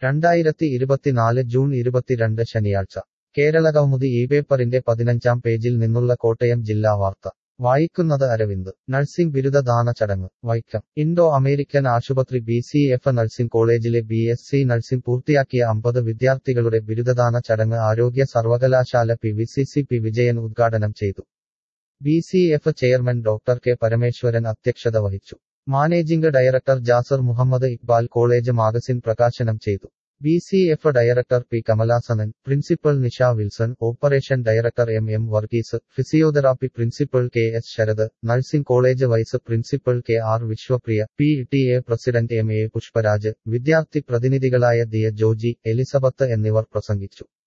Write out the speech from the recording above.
രണ്ടായിരത്തി ഇരുപത്തിനാല് ജൂൺ ഇരുപത്തിരണ്ട് ശനിയാഴ്ച കേരള കൗമുദി ഈ പേപ്പറിന്റെ പതിനഞ്ചാം പേജിൽ നിന്നുള്ള കോട്ടയം ജില്ലാ വാർത്ത വായിക്കുന്നത് അരവിന്ദ് നഴ്സിംഗ് ബിരുദദാന ചടങ്ങ് വൈക്കം ഇൻഡോ അമേരിക്കൻ ആശുപത്രി ബി സി എഫ് നഴ്സിംഗ് കോളേജിലെ ബി എസ് സി നഴ്സിംഗ് പൂർത്തിയാക്കിയ അമ്പത് വിദ്യാർത്ഥികളുടെ ബിരുദദാന ചടങ്ങ് ആരോഗ്യ സർവകലാശാല P V C C P Vijayan ഉദ്ഘാടനം ചെയ്തു B C F chairman doctor K Parameswaran അധ്യക്ഷത വഹിച്ചു managing director Jasar Muhammad Iqbal college magazine പ്രകാശനം ചെയ്തു B C F director P Kamalasanan principal Nisha Wilson operation director M M Varghese physiotherapy principal K S Sarath nursing college vice principal K R Vishwapriya P T A president M A Pushparaj വിദ്യാർത്ഥി പ്രതിനിധികളായ Diya Joji Elizabeth എന്നിവർ പ്രസംഗിച്ചു